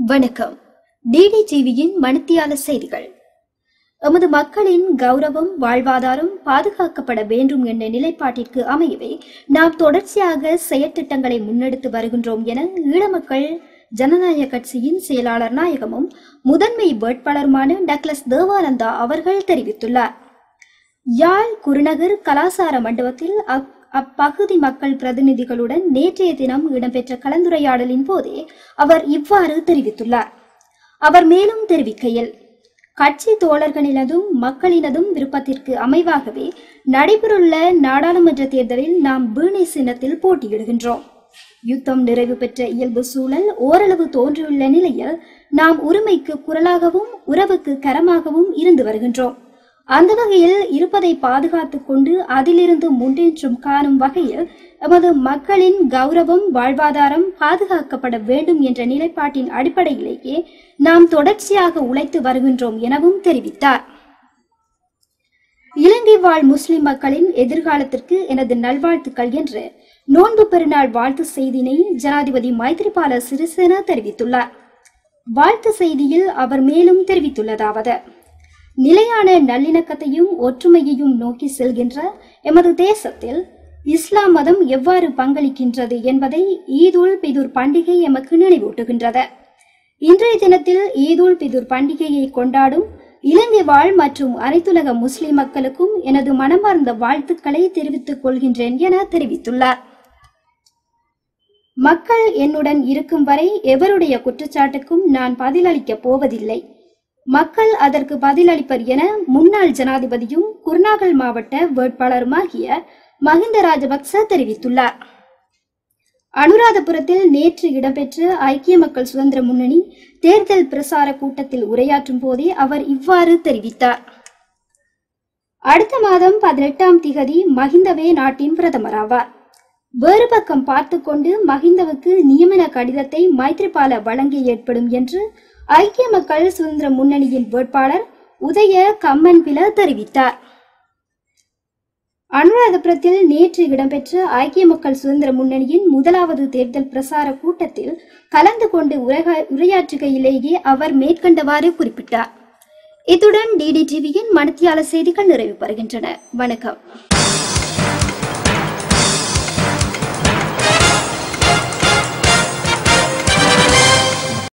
வணக்கம் டிடி டிவியின் மணித்தியால செய்திகள் எமது மக்களின் கௌரவம் வாழ்வாதாரம் பாதுகாக்கப்பட வேண்டும் என்ற நிலைப்பாட்டிற்கு அமையவே நாம் தொடர்ச்சியாக செயற்திட்டங்களை முன்னெடுத்து வருகின்றோம் என ஈழமக்கள் ஜனநாயக கட்சியின் செயலாளர் நாயகமும் முதன்மை வேட்பாளருமான டக்ளஸ் தேவானந்தா அவர்கள் தெரிவித்துள்ளார் யாழ் குருநகர் கலாசார மண்டபத்தில் அப்- அப்பகுதி மக்கள் பிரதிநிதிகளுடன் நேற்றைய தினம் இடம்பெற்ற கலந்துரையாடலின் போதே அவர் இவ்வாறு தெரிவித்துள்ளார் அவர் மேலும் தெரிவிக்கையில் கட்சி தோழர்களினதும் மக்களினதும் விருப்பத்திற்கு அமைவாகவே நடைபெறவுள்ள நாடாளுமன்ற தேர்தலில் நாம் வீணை சின்னத்தில் போட்டியிடுகின்றோம் யுத்தம் நிறைவு பெற்ற இயல்பு சூழல் ஓரளவு தோன்றியுள்ள நிலையில் நாம் உரிமைக்கு குரலாகவும் உறவுக்கு கரமாகவும் இருந்து வருகின்றோம் அந்த வகையில் இருப்பதை பாதுகாத்துக் கொண்டு அதிலிருந்து முன்னேற்றம் காணும் வகையில் எமது மக்களின் கௌரவம் வாழ்வாதாரம் பாதுகாக்கப்பட வேண்டும் என்ற நிலைப்பாட்டின் அடிப்படையிலேயே நாம் தொடர்ச்சியாக உழைத்து வருகின்றோம் எனவும் தெரிவித்தார் இலங்கை வாழ் முஸ்லிம் மக்களின் எதிர்காலத்திற்கு எனது நல்வாழ்த்துக்கள் என்று நோன்பு பெருநாள் வாழ்த்து செய்தினை ஜனாதிபதி மைத்ரிபால சிறிசேன தெரிவித்துள்ளார் வாழ்த்து செய்தியில் அவர் மேலும் தெரிவித்துள்ளதாவது நிலையான நல்லிணக்கத்தையும் ஒற்றுமையையும் நோக்கி செல்கின்ற எமது தேசத்தில் இஸ்லாம் மதம் எவ்வாறு பங்களிக்கின்றது என்பதை ஈதுல் பிதுர் பண்டிகை எமக்கு நினைவூட்டுகின்றது இன்றைய தினத்தில் ஈதுல் பிதுர் பண்டிகையை கொண்டாடும் இலங்கை வாழ் மற்றும் அனைத்துலக முஸ்லிம் மக்களுக்கும் எனது மனமார்ந்த வாழ்த்துக்களை தெரிவித்துக் கொள்கின்றேன் என தெரிவித்துள்ளார் மக்கள் என்னுடன் இருக்கும் வரை எவருடைய குற்றச்சாட்டுக்கும் நான் பதிலளிக்கப் போவதில்லை மக்கள் அதற்கு பதிலளிப்பர் என முன்னாள் ஜனாதிபதியும் குருநாகல் மாவட்ட வேட்பாளருமாகிய மஹிந்த ராஜபக்ச தெரிவித்துள்ளார் அனுராதபுரத்தில் நேற்று இடம்பெற்ற ஐக்கிய மக்கள் சுதந்திர முன்னணி தேர்தல் பிரசார கூட்டத்தில் உரையாற்றும் போதே அவர் இவ்வாறு தெரிவித்தார் அடுத்த மாதம் பதினெட்டாம் திகதி மஹிந்தவே நாட்டின் பிரதமராவார் வேறு பக்கம் பார்த்து கொண்டு மஹிந்தவுக்கு நியமன கடிதத்தை மைத்ரிபால வழங்க ஏற்படும் என்று ஐக்கிய மக்கள் சுதந்திர முன்னணியின் வேட்பாளர் உதய கம்மன்பில தெரிவித்தார் அனுராதபுரத்தில் நேற்று இடம்பெற்ற ஐக்கிய மக்கள் சுதந்திர முன்னணியின் முதலாவது தேர்தல் பிரசார கூட்டத்தில் கலந்து கொண்டு உரைக- உரையாற்றுகையிலேயே அவர் மேற்கண்டவாறு குறிப்பிட்டார் இத்துடன் டிடி டிவியின் மணித்தியால செய்திகள் நிறைவு பெறுகின்றன வணக்கம்